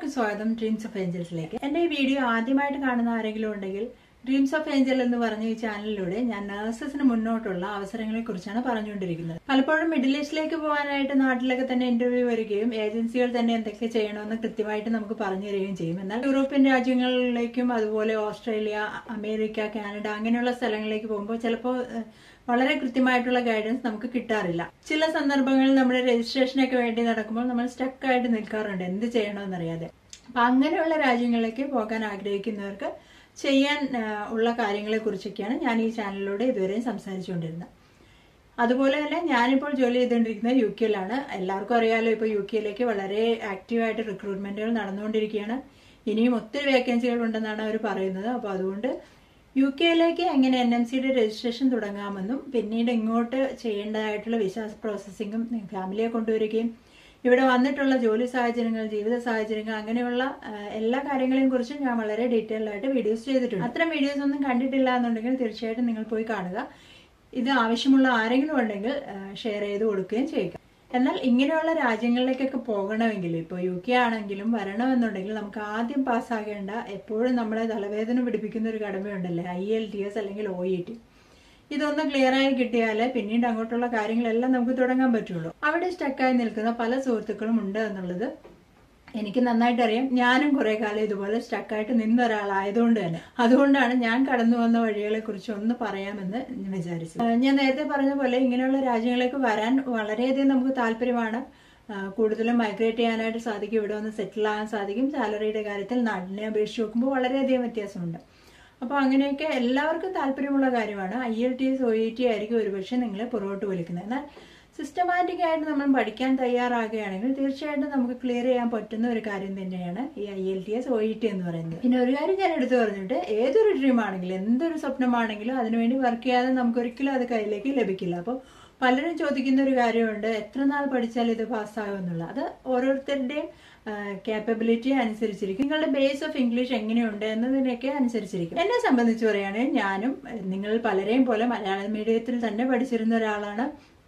എല്ലാവർക്കും സ്വാഗതം dreams of ഏഞ്ചൽസിലേക്ക് എന്റെ ഈ വീഡിയോ ആദ്യമായിട്ട് കാണുന്ന ആരെങ്കിലും ഉണ്ടെങ്കിൽ ഡ്രീംസ് ഓഫ് ഏഞ്ചൽ എന്ന് പറഞ്ഞ ഈ ചാനലിലൂടെ ഞാൻ നഴ്സസിന് മുന്നോട്ടുള്ള അവസരങ്ങളെ കുറിച്ചാണ് പറഞ്ഞുകൊണ്ടിരിക്കുന്നത് പലപ്പോഴും മിഡിൽ ഈസ്റ്റിലേക്ക് പോകാനായിട്ട് നാട്ടിലൊക്കെ തന്നെ ഇന്റർവ്യൂ വരികയും ഏജൻസികൾ തന്നെ എന്തൊക്കെ ചെയ്യണമെന്ന് കൃത്യമായിട്ട് നമുക്ക് പറഞ്ഞു തരികയും ചെയ്യും എന്നാൽ യൂറോപ്യൻ രാജ്യങ്ങളിലേക്കും അതുപോലെ ഓസ്ട്രേലിയ അമേരിക്ക കാനഡ അങ്ങനെയുള്ള സ്ഥലങ്ങളിലേക്ക് പോകുമ്പോൾ ചിലപ്പോൾ ഏഹ്, വളരെ കൃത്യമായിട്ടുള്ള ഗൈഡൻസ് നമുക്ക് കിട്ടാറില്ല ചില സന്ദർഭങ്ങളിൽ നമ്മുടെ രജിസ്ട്രേഷനൊക്കെ വേണ്ടി നടക്കുമ്പോൾ നമ്മൾ സ്റ്റക്ക് ആയിട്ട് നിൽക്കാറുണ്ട് എന്ത് ചെയ്യണമെന്നറിയാതെ അപ്പൊ അങ്ങനെയുള്ള രാജ്യങ്ങളിലേക്ക് പോകാൻ ആഗ്രഹിക്കുന്നവർക്ക് ചെയ്യാൻ ആ, ഉള്ള കാര്യങ്ങളെ കുറിച്ചൊക്കെയാണ് ഞാൻ ഈ ചാനലിലൂടെ ഇതുവരെ സംസാരിച്ചുകൊണ്ടിരുന്നത് അതുപോലെ തന്നെ ഞാനിപ്പോൾ ജോലി ചെയ്തുകൊണ്ടിരിക്കുന്നത് യു കെയിലാണ് എല്ലാവർക്കും അറിയാലോ ഇപ്പോൾ യു കെയിലേക്ക് വളരെ ആക്റ്റീവായിട്ട് റിക്രൂട്ട്മെന്റുകൾ നടന്നുകൊണ്ടിരിക്കുകയാണ് ഇനിയും ഒത്തിരി വേക്കൻസികൾ ഉണ്ടെന്നാണ് അവർ പറയുന്നത് അപ്പോൾ അതുകൊണ്ട് യു കെയിലേക്ക് എങ്ങനെ എൻ എം സിയുടെ രജിസ്ട്രേഷൻ തുടങ്ങാമെന്നും പിന്നീട് ഇങ്ങോട്ട് ചെയ്യേണ്ടതായിട്ടുള്ള വിസ പ്രോസസ്സിങ്ങും ഫാമിലിയെ കൊണ്ടുവരികയും ഇവിടെ വന്നിട്ടുള്ള ജോലി സാഹചര്യങ്ങൾ ജീവിത സാഹചര്യങ്ങൾ അങ്ങനെയുള്ള ആ, എല്ലാ കാര്യങ്ങളെയും കുറിച്ചും ഞാൻ വളരെ ഡീറ്റെയിൽ ആയിട്ട് വീഡിയോസ് ചെയ്തിട്ടുണ്ട് അത്തരം വീഡിയോസ് ഒന്നും കണ്ടിട്ടില്ല എന്നുണ്ടെങ്കിൽ തീർച്ചയായിട്ടും നിങ്ങൾ പോയി കാണുക ഇത് ആവശ്യമുള്ള ആരെങ്കിലും ഉണ്ടെങ്കിൽ ഷെയർ ചെയ്ത് കൊടുക്കുകയും ചെയ്യുക എന്നാൽ ഇങ്ങനെയുള്ള രാജ്യങ്ങളിലേക്കൊക്കെ പോകണമെങ്കിൽ ഇപ്പോൾ യു കെ ആണെങ്കിലും വരണമെന്നുണ്ടെങ്കിൽ നമുക്ക് ആദ്യം പാസ്സാകേണ്ട എപ്പോഴും നമ്മളെ തലവേദന പിടിപ്പിക്കുന്ന ഒരു കടമയുണ്ടല്ലേ ഐ എൽ ടി എസ് അല്ലെങ്കിൽ ഒ ഇ ടി ഇതൊന്ന് ക്ലിയർ ആയി കിട്ടിയാൽ പിന്നീട് അങ്ങോട്ടുള്ള കാര്യങ്ങളെല്ലാം നമുക്ക് തുടങ്ങാൻ പറ്റുള്ളൂ അവിടെ സ്റ്റക്കായി നിൽക്കുന്ന പല സുഹൃത്തുക്കളും ഉണ്ട് എന്നുള്ളത് എനിക്ക് നന്നായിട്ട് അറിയാം ഞാനും കുറെ കാലം ഇതുപോലെ സ്റ്റക്കായിട്ട് നിന്ന ഒരാളായതുകൊണ്ട് തന്നെ അതുകൊണ്ടാണ് ഞാൻ കടന്നു വന്ന വഴികളെ കുറിച്ച് ഒന്ന് പറയാമെന്ന് ഞാൻ വിചാരിച്ചു ഏഹ് ഞാൻ നേരത്തെ പറഞ്ഞ പോലെ ഇങ്ങനെയുള്ള രാജ്യങ്ങളിലേക്ക് വരാൻ വളരെയധികം നമുക്ക് താല്പര്യമാണ് ആഹ് കൂടുതലും മൈഗ്രേറ്റ് ചെയ്യാനായിട്ട് സാധിക്കും ഇവിടെ വന്ന് സെറ്റിൽ ആകാൻ സാധിക്കും സാലറിയുടെ കാര്യത്തിൽ നാട്ടിനെ അപേക്ഷിച്ച് നോക്കുമ്പോൾ വളരെയധികം വ്യത്യാസമുണ്ട് അപ്പോൾ അങ്ങനെയൊക്കെ എല്ലാവർക്കും താല്പര്യമുള്ള കാര്യമാണ് I L T S O E T ആയിരിക്കും ഒരുപക്ഷെ നിങ്ങളെ പുറകോട്ട് വലിക്കുന്നത് എന്നാൽ സിസ്റ്റമാറ്റിക് ആയിട്ട് നമ്മൾ പഠിക്കാൻ തയ്യാറാകുകയാണെങ്കിൽ തീർച്ചയായിട്ടും നമുക്ക് ക്ലിയർ ചെയ്യാൻ പറ്റുന്ന ഒരു കാര്യം തന്നെയാണ് ഈ I L T S O E T എന്ന് പറയുന്നത് പിന്നെ ഒരു കാര്യം ഞാൻ എടുത്തു പറഞ്ഞിട്ട് ഏതൊരു ഡ്രീം ആണെങ്കിലും എന്തൊരു സ്വപ്നമാണെങ്കിലും അതിനുവേണ്ടി വർക്ക് ചെയ്യാതെ നമുക്ക് ഒരിക്കലും അത് കയ്യിലേക്ക് ലഭിക്കില്ല അപ്പോൾ പലരും ചോദിക്കുന്ന ഒരു കാര്യമുണ്ട് എത്ര നാൾ പഠിച്ചാൽ ഇത് പാസ്സാകും എന്നുള്ള അത് ഓരോരുത്തരുടെയും കേപ്പബിലിറ്റി അനുസരിച്ചിരിക്കും നിങ്ങളുടെ ബേസ് ഓഫ് ഇംഗ്ലീഷ് എങ്ങനെയുണ്ട് എന്നതിനൊക്കെ അനുസരിച്ചിരിക്കും എന്നെ സംബന്ധിച്ച് പറയുകയാണെങ്കിൽ ഞാനും ഏഹ്, നിങ്ങൾ പലരെയും പോലെ മലയാളം മീഡിയത്തിൽ തന്നെ പഠിച്ചിരുന്ന ഒരാളാണ്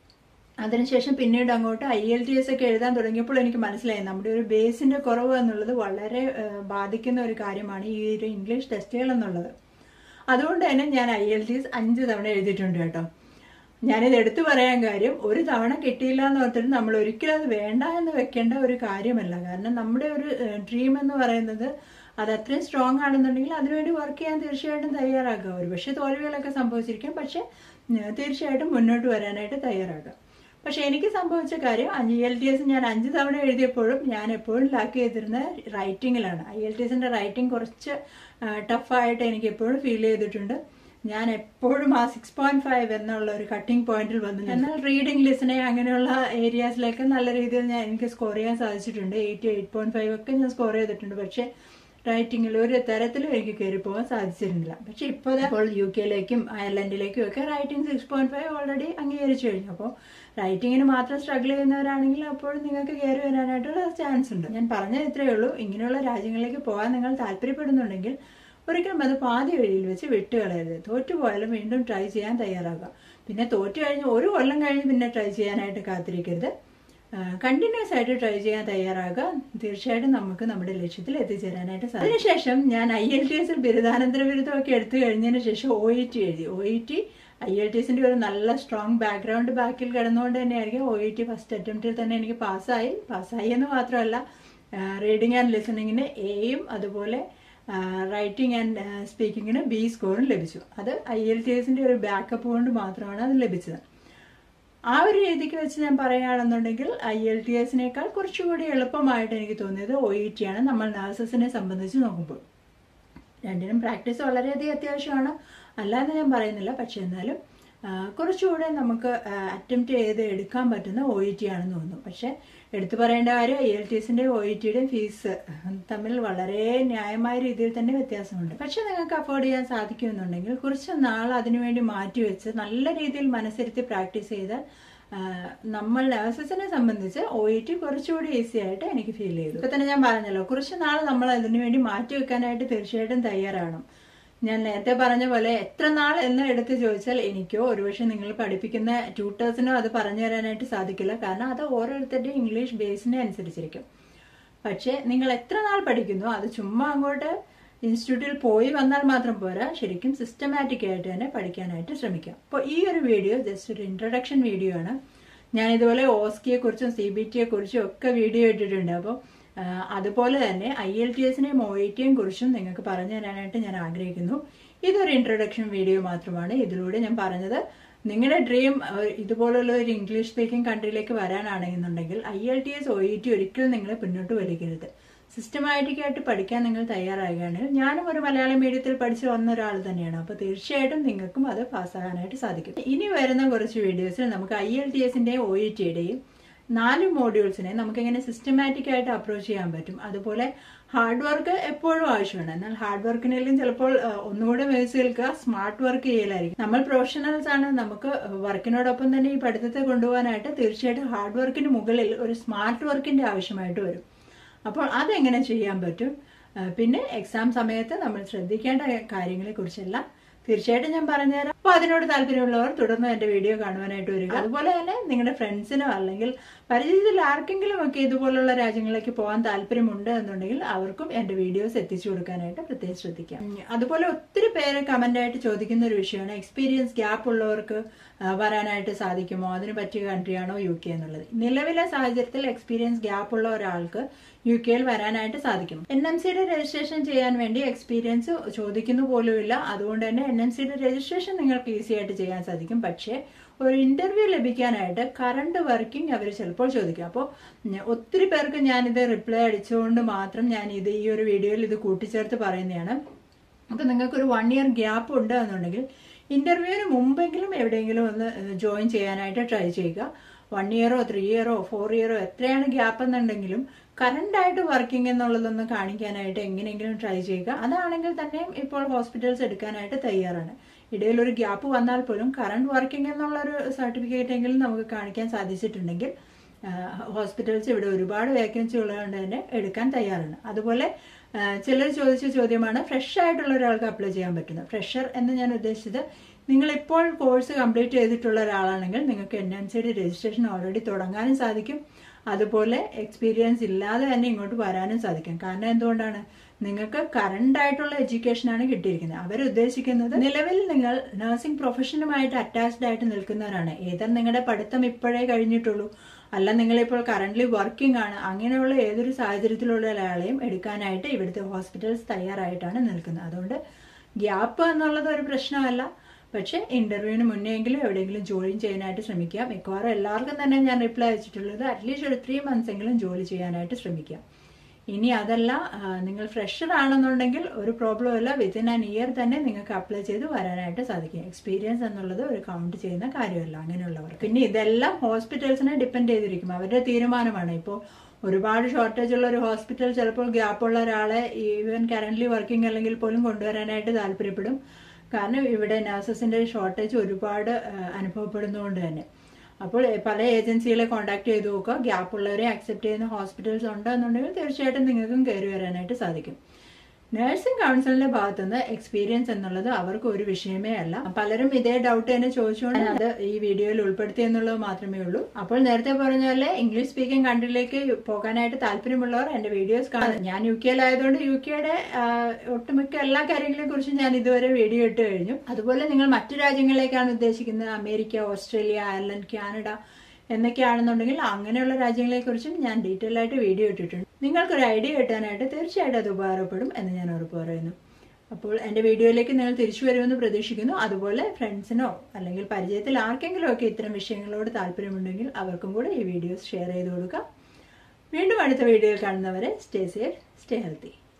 അതിനുശേഷം പിന്നീട് അങ്ങോട്ട് ഐ എൽ ടി എസ് ഒക്കെ എഴുതാൻ തുടങ്ങിയപ്പോൾ എനിക്ക് മനസ്സിലായി നമ്മുടെ ഒരു ബേസിന്റെ കുറവ് എന്നുള്ളത് വളരെ ഏഹ്, ബാധിക്കുന്ന ഒരു കാര്യമാണ് ഈ ഒരു ഇംഗ്ലീഷ് ടെസ്റ്റുകൾ എന്നുള്ളത് അതുകൊണ്ട് തന്നെ ഞാൻ ഐ എൽ ടി എസ് അഞ്ച് തവണ എഴുതിയിട്ടുണ്ട് കേട്ടോ ഞാനിത് എടുത്തു പറയാൻ കാര്യം ഒരു തവണ കിട്ടിയില്ല എന്ന് ഓർത്തിട്ട് നമ്മൾ ഒരിക്കലും അത് വേണ്ട എന്ന് വെക്കേണ്ട ഒരു കാര്യമല്ല കാരണം നമ്മുടെ ഒരു ഡ്രീം എന്ന് പറയുന്നത് അത് അത്രയും സ്ട്രോങ് ആണെന്നുണ്ടെങ്കിൽ അതിനുവേണ്ടി വർക്ക് ചെയ്യാൻ തീർച്ചയായിട്ടും തയ്യാറാക്കുക ഒരു പക്ഷേ തോൽവികളൊക്കെ സംഭവിച്ചിരിക്കും പക്ഷെ ഉം, തീർച്ചയായിട്ടും മുന്നോട്ട് വരാനായിട്ട് തയ്യാറാക്കുക പക്ഷെ എനിക്ക് സംഭവിച്ച കാര്യം ഐ എൽ ടി എസ് ഞാൻ അഞ്ച് തവണ എഴുതിയപ്പോഴും ഞാൻ എപ്പോഴും ലാക്ക് ചെയ്തിരുന്ന റൈറ്റിങ്ങിലാണ് ഐ എൽ ടി എസിന്റെ റൈറ്റിംഗ് കുറച്ച് ടഫായിട്ട് എനിക്ക് എപ്പോഴും ഫീൽ ചെയ്തിട്ടുണ്ട് ഞാൻ എപ്പോഴും ആ സിക്സ് പോയിന്റ് ഫൈവ് എന്നുള്ള ഒരു കട്ടിംഗ് പോയിന്റിൽ വന്നു എന്നാൽ റീഡിംഗ് ലിസണെ അങ്ങനെയുള്ള ഏരിയാസിലൊക്കെ നല്ല രീതിയിൽ ഞാൻ എനിക്ക് സ്കോർ ചെയ്യാൻ സാധിച്ചിട്ടുണ്ട് എയ്റ്റ് എയ്റ്റ് പോയിന്റ് ഫൈവ് ഒക്കെ ഞാൻ സ്കോർ ചെയ്തിട്ടുണ്ട് പക്ഷേ റൈറ്റിംഗിൽ ഒരു തരത്തിലും എനിക്ക് കയറി പോകാൻ സാധിച്ചിരുന്നില്ല പക്ഷെ ഇപ്പോൾ ഇപ്പോൾ യു കെയിലേക്കും അയർലൻഡിലേക്കും ഒക്കെ writing six point five already അംഗീകരിച്ചു കഴിഞ്ഞു അപ്പോൾ റൈറ്റിങ്ങിന് മാത്രം സ്ട്രഗിൾ ചെയ്യുന്നവരാണെങ്കിൽ അപ്പോഴും നിങ്ങൾക്ക് കയറി വരാനായിട്ടുള്ള ചാൻസ് ഉണ്ട് ഞാൻ പറഞ്ഞത് ഇത്രയേ ഉള്ളൂ ഇങ്ങനെയുള്ള രാജ്യങ്ങളിലേക്ക് പോകാൻ നിങ്ങൾ താല്പര്യപ്പെടുന്നുണ്ടെങ്കിൽ ഒരിക്കലും അത് പാതി വഴിയിൽ വെച്ച് വിട്ടുകളയരുത് തോറ്റുപോയാലും വീണ്ടും ട്രൈ ചെയ്യാൻ തയ്യാറാകുക പിന്നെ തോറ്റു കഴിഞ്ഞ് ഒരു കൊല്ലം കഴിഞ്ഞ് പിന്നെ ട്രൈ ചെയ്യാനായിട്ട് കാത്തിരിക്കരുത് കണ്ടിന്യൂസ് ആയിട്ട് ട്രൈ ചെയ്യാൻ തയ്യാറാകുക തീർച്ചയായിട്ടും നമുക്ക് നമ്മുടെ ലക്ഷ്യത്തിൽ എത്തിച്ചേരാനായിട്ട് സാധിക്കും അതിനുശേഷം ഞാൻ ഐ എൽ ടി എസിൽ ബിരുദാനന്തര ബിരുദമൊക്കെ എടുത്തു കഴിഞ്ഞതിന് ശേഷം ഒ ഇ ടി എഴുതി O E T I L T എസിന്റെ ഒരു നല്ല സ്ട്രോങ് ബാക്ക്ഗ്രൗണ്ട് ബാക്കിൽ കിടന്നുകൊണ്ട് തന്നെയായിരിക്കും ഒ ഇ ടി ഫസ്റ്റ് അറ്റംപ്റ്റിൽ തന്നെ എനിക്ക് പാസ്സായി പാസ്സായി എന്ന് മാത്രമല്ല റീഡിങ് ആൻഡ് ലിസണിങ്ങിന് എയും അതുപോലെ റൈറ്റിംഗ് ആൻഡ് സ്പീക്കിങ്ങിന് ബി സ്കോറും ലഭിച്ചു അത് ഐ എൽ ടി എസിന്റെ ഒരു ബാക്കപ്പ് കൊണ്ട് മാത്രമാണ് അത് ലഭിച്ചത് ആ ഒരു രീതിക്ക് വെച്ച് ഞാൻ പറയുകയാണെന്നുണ്ടെങ്കിൽ ഐ എൽ ടി എസിനേക്കാൾ കുറച്ചുകൂടി എളുപ്പമായിട്ട് എനിക്ക് തോന്നിയത് ഒ ഇ ടി ആണ് നമ്മൾ നഴ്സസിനെ സംബന്ധിച്ച് നോക്കുമ്പോൾ രണ്ടിനും പ്രാക്ടീസ് വളരെയധികം അത്യാവശ്യമാണ് അല്ലാതെ ഞാൻ പറയുന്നില്ല പക്ഷെ എന്നാലും ആ, കുറച്ചുകൂടെ നമുക്ക് അറ്റംപ്റ്റ് ചെയ്ത് എടുക്കാൻ പറ്റുന്ന ഒ ഇ ടി ആണെന്ന് തോന്നുന്നു പക്ഷെ എടുത്തു പറയേണ്ട കാര്യം ഐ എൽ ടി എസിന്റെ ഒ ഇ ടിയുടെയും ഫീസ് തമ്മിൽ വളരെ ന്യായമായ രീതിയിൽ തന്നെ വ്യത്യാസമുണ്ട് പക്ഷെ നിങ്ങൾക്ക് അഫോർഡ് ചെയ്യാൻ സാധിക്കുമെന്നുണ്ടെങ്കിൽ കുറച്ച് നാൾ അതിനുവേണ്ടി മാറ്റിവെച്ച് നല്ല രീതിയിൽ മനസ്സിരുത്തി പ്രാക്ടീസ് ചെയ്താൽ ആ, നമ്മൾ നഴ്സസിനെ സംബന്ധിച്ച് ഒ ഇ ടി കുറച്ചുകൂടി ഈസി ആയിട്ട് എനിക്ക് ഫീൽ ചെയ്തു ഇപ്പൊ തന്നെ ഞാൻ പറഞ്ഞല്ലോ കുറച്ച് നാൾ നമ്മൾ അതിനു വേണ്ടി മാറ്റി വെക്കാനായിട്ട് തീർച്ചയായിട്ടും തയ്യാറാകണം ഞാൻ നേരത്തെ പറഞ്ഞ പോലെ എത്ര നാൾ എന്ന് എടുത്ത് ചോദിച്ചാൽ എനിക്കോ ഒരുപക്ഷെ നിങ്ങൾ പഠിപ്പിക്കുന്ന ട്യൂട്ടേഴ്സിനോ അത് പറഞ്ഞു തരാനായിട്ട് സാധിക്കില്ല കാരണം അത് ഓരോരുത്തരുടെയും ഇംഗ്ലീഷ് ബേസിനെ അനുസരിച്ചിരിക്കും പക്ഷേ നിങ്ങൾ എത്ര നാൾ പഠിക്കുന്നു അത് ചുമ്മാ അങ്ങോട്ട് ഇൻസ്റ്റിറ്റ്യൂട്ടിൽ പോയി വന്നാൽ മാത്രം പോരാ ശരിക്കും സിസ്റ്റമാറ്റിക് ആയിട്ട് തന്നെ പഠിക്കാനായിട്ട് ശ്രമിക്കാം അപ്പോൾ ഈ ഒരു വീഡിയോ ജസ്റ്റ് ഒരു ഇൻട്രൊഡക്ഷൻ വീഡിയോ ആണ് ഞാൻ ഇതുപോലെ ഓസ്കിയെ കുറിച്ചും സി ബി ടിയെ കുറിച്ചും ഒക്കെ വീഡിയോ ഇട്ടിട്ടുണ്ട് അപ്പോൾ അതുപോലെ തന്നെ ഐ എൽ ടി എസിനെയും ഒ ഇ ടിയെയും കുറിച്ചും നിങ്ങൾക്ക് പറഞ്ഞു തരാനായിട്ട് ഞാൻ ആഗ്രഹിക്കുന്നു ഇതൊരു ഇൻട്രൊഡക്ഷൻ വീഡിയോ മാത്രമാണ് ഇതിലൂടെ ഞാൻ പറഞ്ഞത് നിങ്ങളുടെ ഡ്രീം ഇതുപോലുള്ള ഒരു ഇംഗ്ലീഷ് സ്പീക്കിംഗ് കൺട്രിയിലേക്ക് വരാനാണെന്നുണ്ടെങ്കിൽ I L T S O E T ഒരിക്കലും നിങ്ങളെ പിന്നോട്ട് വലിക്കരുത് സിസ്റ്റമാറ്റിക് ആയിട്ട് പഠിക്കാൻ നിങ്ങൾ തയ്യാറാകുകയാണെങ്കിൽ ഞാനും ഒരു മലയാളം മീഡിയത്തിൽ പഠിച്ചു വന്ന ഒരാൾ തന്നെയാണ് അപ്പോൾ തീർച്ചയായിട്ടും നിങ്ങൾക്കും അത് പാസ്സാകാനായിട്ട് സാധിക്കും ഇനി വരുന്ന കുറച്ച് വീഡിയോസിൽ നമുക്ക് ഐ എൽ ടി എസിന്റെയും ഒ ഇ ടിയുടെയും നാല് മോഡ്യൂൾസിനെ നമുക്ക് എങ്ങനെ സിസ്റ്റമാറ്റിക് ആയിട്ട് അപ്രോച്ച് ചെയ്യാൻ പറ്റും അതുപോലെ ഹാർഡ് വർക്ക് എപ്പോഴും ആവശ്യമാണ് എന്നാൽ ഹാർഡ് വർക്കിനെല്ലാം ചിലപ്പോൾ ഒന്നുകൂടെ മേടിച്ച് നിൽക്കുക സ്മാർട്ട് വർക്ക് ചെയ്യലായിരിക്കും നമ്മൾ പ്രൊഫഷണൽസ് ആണ് നമുക്ക് വർക്കിനോടൊപ്പം തന്നെ ഈ പഠിത്തത്തെ കൊണ്ടുപോകാനായിട്ട് തീർച്ചയായിട്ടും ഹാർഡ് വർക്കിന് മുകളിൽ ഒരു സ്മാർട്ട് വർക്കിന്റെ ആവശ്യമായിട്ട് വരും അപ്പോൾ അതെങ്ങനെ ചെയ്യാൻ പറ്റും പിന്നെ എക്സാം സമയത്ത് നമ്മൾ ശ്രദ്ധിക്കേണ്ട കാര്യങ്ങളെ കുറിച്ചെല്ലാം തീർച്ചയായിട്ടും ഞാൻ പറഞ്ഞുതരാം അപ്പോൾ അതിനോട് താല്പര്യമുള്ളവർ തുടർന്ന് എന്റെ വീഡിയോ കാണുവാനായിട്ട് വരിക അതുപോലെ തന്നെ നിങ്ങളുടെ ഫ്രണ്ട്സിനോ അല്ലെങ്കിൽ പരിചയത്തിൽ ആർക്കെങ്കിലും ഒക്കെ ഇതുപോലുള്ള രാജ്യങ്ങളിലേക്ക് പോകാൻ താല്പര്യമുണ്ട് എന്നുണ്ടെങ്കിൽ അവർക്കും എന്റെ വീഡിയോസ് എത്തിച്ചു കൊടുക്കാനായിട്ട് പ്രത്യേകം ശ്രദ്ധിക്കാം അതുപോലെ ഒത്തിരി പേര് കമന്റ് ആയിട്ട് ചോദിക്കുന്ന ഒരു വിഷയമാണ് എക്സ്പീരിയൻസ് ഗ്യാപ്പ് ഉള്ളവർക്ക് വരാനായിട്ട് സാധിക്കുമോ അതിന് പറ്റിയ കൺട്രിയാണോ യു കെ എന്നുള്ളത് നിലവിലെ സാഹചര്യത്തിൽ എക്സ്പീരിയൻസ് ഗ്യാപ്പ് ഉള്ള ഒരാൾക്ക് യു കെയിൽ വരാനായിട്ട് സാധിക്കും എൻ എം സിയുടെ രജിസ്ട്രേഷൻ ചെയ്യാൻ വേണ്ടി എക്സ്പീരിയൻസ് ചോദിക്കുന്നു പോലുമില്ല അതുകൊണ്ട് തന്നെ എൻ എം സിയുടെ രജിസ്ട്രേഷൻ നിങ്ങൾക്ക് ഈസി ആയിട്ട് ചെയ്യാൻ സാധിക്കും പക്ഷേ ഒരു ഇന്റർവ്യൂ ലഭിക്കാനായിട്ട് കറണ്ട് വർക്കിംഗ് അവർ ചിലപ്പോൾ ചോദിക്കും അപ്പോൾ ഒത്തിരി പേർക്ക് ഞാനിത് റിപ്ലൈ അടിച്ചുകൊണ്ട് മാത്രം ഞാൻ ഇത് ഈ ഒരു വീഡിയോയിൽ ഇത് കൂട്ടിച്ചേർത്ത് പറയുന്നതാണ് അപ്പോൾ നിങ്ങൾക്കൊരു വൺ ഇയർ ഗ്യാപ്പ് ഉണ്ട് എന്നുണ്ടെങ്കിൽ ഇന്റർവ്യൂവിന് മുമ്പെങ്കിലും എവിടെയെങ്കിലും ഒന്ന് ജോയിൻ ചെയ്യാനായിട്ട് ട്രൈ ചെയ്യുക വൺ ഇയറോ ത്രീ ഇയറോ ഫോർ ഇയറോ എത്രയാണ് ഗ്യാപ്പ് എന്നുണ്ടെങ്കിലും കറണ്ട് ആയിട്ട് വർക്കിംഗ് എന്നുള്ളതൊന്ന് കാണിക്കാനായിട്ട് എങ്ങനെയെങ്കിലും ട്രൈ ചെയ്യുക അതാണെങ്കിൽ തന്നെയും ഇപ്പോൾ ഹോസ്പിറ്റൽസ് എടുക്കാനായിട്ട് തയ്യാറാണ് ഇടയിൽ ഒരു ഗ്യാപ്പ് വന്നാൽ പോലും കറണ്ട് വർക്കിംഗ് എന്നുള്ള ഒരു സർട്ടിഫിക്കറ്റ് എങ്കിലും നമുക്ക് കാണിക്കാൻ സാധിച്ചിട്ടുണ്ടെങ്കിൽ ഹോസ്പിറ്റൽസ് ഇവിടെ ഒരുപാട് വേക്കൻസി ഉള്ളതുകൊണ്ട് തന്നെ എടുക്കാൻ തയ്യാറാണ് അതുപോലെ ചിലർ ചോദിച്ച ചോദ്യമാണ് ഫ്രഷ് ആയിട്ടുള്ള ഒരാൾക്ക് അപ്ലൈ ചെയ്യാൻ പറ്റുന്നത് ഫ്രഷർ എന്ന് ഞാൻ ഉദ്ദേശിച്ചത് നിങ്ങൾ ഇപ്പോൾ കോഴ്സ് കംപ്ലീറ്റ് ചെയ്തിട്ടുള്ള ഒരാളാണെങ്കിൽ നിങ്ങൾക്ക് എൻ എം സിയുടെ രജിസ്ട്രേഷൻ ഓൾറെഡി തുടങ്ങാനും സാധിക്കും അതുപോലെ എക്സ്പീരിയൻസ് ഇല്ലാതെ തന്നെ ഇങ്ങോട്ട് വരാനും സാധിക്കും കാരണം എന്തുകൊണ്ടാണ് നിങ്ങൾക്ക് കറണ്ട് ആയിട്ടുള്ള എഡ്യൂക്കേഷനാണ് കിട്ടിയിരിക്കുന്നത് അവർ ഉദ്ദേശിക്കുന്നത് നിലവിൽ നിങ്ങൾ നഴ്സിംഗ് പ്രൊഫഷനുമായിട്ട് അറ്റാച്ച്ഡ് ആയിട്ട് നിൽക്കുന്നവരാണ് ഏതർ നിങ്ങളുടെ പഠിത്തം ഇപ്പോഴേ കഴിഞ്ഞിട്ടുള്ളൂ അല്ല നിങ്ങളിപ്പോൾ കറന്റ് വർക്കിംഗ് ആണ് അങ്ങനെയുള്ള ഏതൊരു സാഹചര്യത്തിലുള്ള ഒരാളെയും എടുക്കാനായിട്ട് ഇവിടുത്തെ ഹോസ്പിറ്റൽസ് തയ്യാറായിട്ടാണ് നിൽക്കുന്നത് അതുകൊണ്ട് ഗ്യാപ്പ് എന്നുള്ളത് ഒരു പ്രശ്നമല്ല പക്ഷെ ഇന്റർവ്യൂവിന് മുന്നെങ്കിലും എവിടെയെങ്കിലും ജോയിൻ ചെയ്യാനായിട്ട് ശ്രമിക്കുക മിക്കവാറും എല്ലാവർക്കും തന്നെ ഞാൻ റിപ്ലൈ അയച്ചിട്ടുള്ളത് അറ്റ്ലീസ്റ്റ് ഒരു ത്രീ മന്ത്സ് എങ്കിലും ജോലി ചെയ്യാനായിട്ട് ശ്രമിക്കാം ഇനി അതല്ല നിങ്ങൾ ഫ്രഷർ ആണെന്നുണ്ടെങ്കിൽ ഒരു പ്രോബ്ലം ഇല്ല വിത്തിൻ ആൻ ഇയർ തന്നെ നിങ്ങൾക്ക് അപ്ലൈ ചെയ്ത് വരാനായിട്ട് സാധിക്കും എക്സ്പീരിയൻസ് എന്നുള്ളത് ഒരു കൗണ്ട് ചെയ്യുന്ന കാര്യമല്ല അങ്ങനെയുള്ളവർ പിന്നെ ഇതെല്ലാം ഹോസ്പിറ്റൽസിനെ ഡിപ്പെൻഡ് ചെയ്തിരിക്കും അവരുടെ തീരുമാനമാണ് ഇപ്പോൾ ഒരുപാട് ഷോർട്ടേജ് ഉള്ള ഒരു ഹോസ്പിറ്റൽ ചിലപ്പോൾ ഗ്യാപ്പ് ഉള്ള ഒരാളെ ഈവൻ കറന്റ് വർക്കിംഗ് അല്ലെങ്കിൽ പോലും കൊണ്ടുവരാനായിട്ട് താല്പര്യപ്പെടും കാരണം ഇവിടെ നഴ്സസിന്റെ ഷോർട്ടേജ് ഒരുപാട് അനുഭവപ്പെടുന്നതുകൊണ്ട് തന്നെ അപ്പോൾ പല ഏജൻസികളെ കോൺടാക്ട് ചെയ്ത് നോക്കുക ഗ്യാപ്പ് ഉള്ളവരെ അക്സെപ്റ്റ് ചെയ്യുന്ന ഹോസ്പിറ്റൽസ് ഉണ്ടെന്നുണ്ടെങ്കിൽ തീർച്ചയായിട്ടും നിങ്ങൾക്കും കയറി വരാനായിട്ട് സാധിക്കും നഴ്സിംഗ് കൗൺസിലിന്റെ ഭാഗത്തുനിന്ന് എക്സ്പീരിയൻസ് എന്നുള്ളത് അവർക്ക് ഒരു വിഷയമേ അല്ല പലരും ഇതേ ഡൗട്ട് തന്നെ ചോദിച്ചുകൊണ്ട് അത് ഈ വീഡിയോയിൽ ഉൾപ്പെടുത്തി എന്നുള്ളത് മാത്രമേ ഉള്ളൂ അപ്പോൾ നേരത്തെ പറഞ്ഞ പോലെ ഇംഗ്ലീഷ് സ്പീക്കിംഗ് കൺട്രിയിലേക്ക് പോകാനായിട്ട് താല്പര്യമുള്ളവർ എന്റെ വീഡിയോസ് കാണും ഞാൻ യു കെയിലായതുകൊണ്ട് യു കെയുടെ ഒട്ടുമിക്ക എല്ലാ കാര്യങ്ങളെ കുറിച്ചും ഞാൻ ഇതുവരെ വീഡിയോ ഇട്ട് കഴിഞ്ഞു അതുപോലെ നിങ്ങൾ മറ്റു രാജ്യങ്ങളിലേക്കാണ് ഉദ്ദേശിക്കുന്നത് അമേരിക്ക ഓസ്ട്രേലിയ അയർലൻഡ് കാനഡ എന്നൊക്കെയാണെന്നുണ്ടെങ്കിൽ അങ്ങനെയുള്ള രാജ്യങ്ങളെക്കുറിച്ചും ഞാൻ ഡീറ്റെയിൽ ആയിട്ട് വീഡിയോ ഇട്ടിട്ടുണ്ട് നിങ്ങൾക്കൊരു ഐഡിയ കിട്ടാനായിട്ട് തീർച്ചയായിട്ടും അത് ഉപകാരപ്പെടും എന്ന് ഞാൻ ഉറപ്പ് പറയുന്നു അപ്പോൾ എൻ്റെ വീഡിയോയിലേക്ക് നിങ്ങൾ തിരിച്ചു വരുമെന്ന് പ്രതീക്ഷിക്കുന്നു അതുപോലെ ഫ്രണ്ട്സിനോ അല്ലെങ്കിൽ പരിചയത്തിൽ ആർക്കെങ്കിലും ഒക്കെ ഇത്തരം വിഷയങ്ങളോട് താല്പര്യമുണ്ടെങ്കിൽ അവർക്കും കൂടെ ഈ വീഡിയോസ് ഷെയർ ചെയ്ത് കൊടുക്കാം വീണ്ടും അടുത്ത വീഡിയോയിൽ കാണുന്നവരെ സ്റ്റേ സേഫ് സ്റ്റേ ഹെൽത്തി